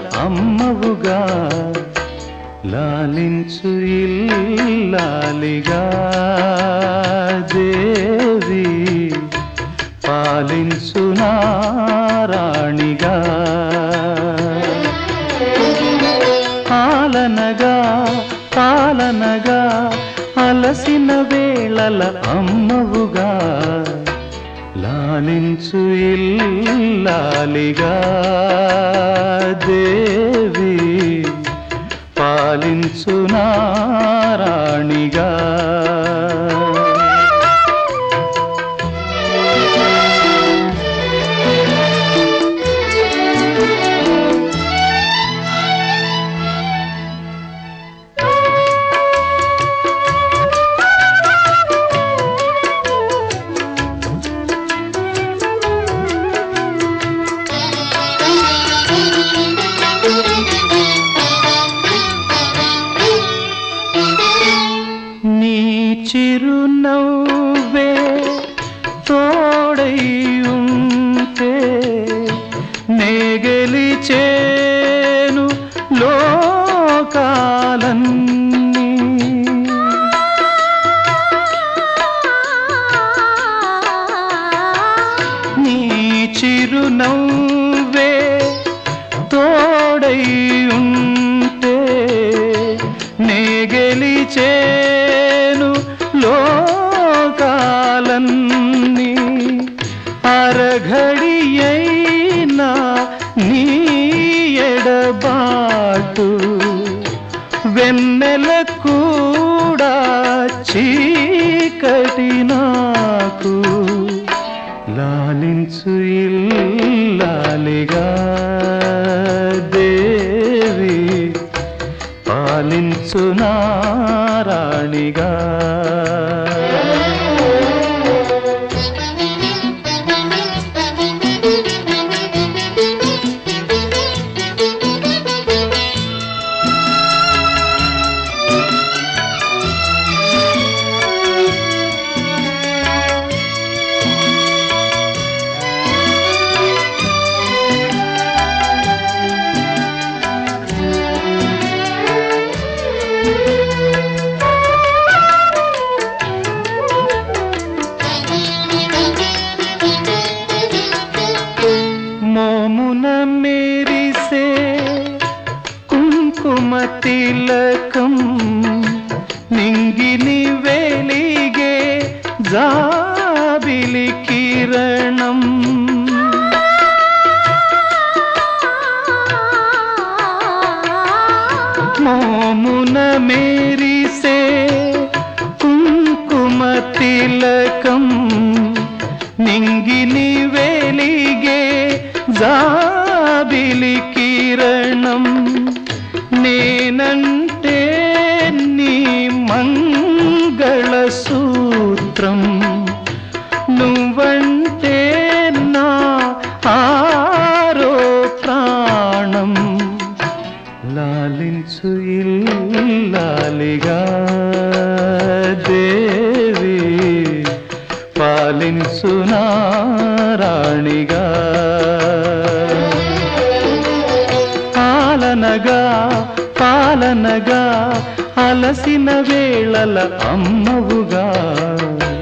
అమ్మవుగా లాలించు ఇల్లాలిగా దేవి పాలించు నారాణిగా పాలనగా పాలనగా అలసిన వేళల అమ్మవుగా లాలించు ఇల్లాలిగా దేవి పాలించు నారాణిగా నీ చిరునవ్వే తోడై ఉంటే నే గెలిచేను లోకాలన్నీ నీ చిరునవ్వే తోడై ఉంటే నే గెలిచేను లోకాలన్నీ అరఘడియైనా నీ ఎడబాటు వెన్నెల కూడా చీకటి నాకు లాలించు ఇల్లాలిగా దేవి పాలించు నారాణిగా మోమున మేరిసే కుంకుమ తిలకం నింగిని వెలిగే జాబిలి కిరణం మోమున మేరిసే కుంకుమ తిలకం నింగిని వెలిగే జాబిలి కిరణం నేనంటే నీ మంగళ సూత్రం నువ్వంటే నా ఆరో ప్రాణం లాలించు ఇల్లాలిగా దేవి పాలించు నారాణిగా పాలనగా పాలనగా అలసిన వేళల అమ్మవుగా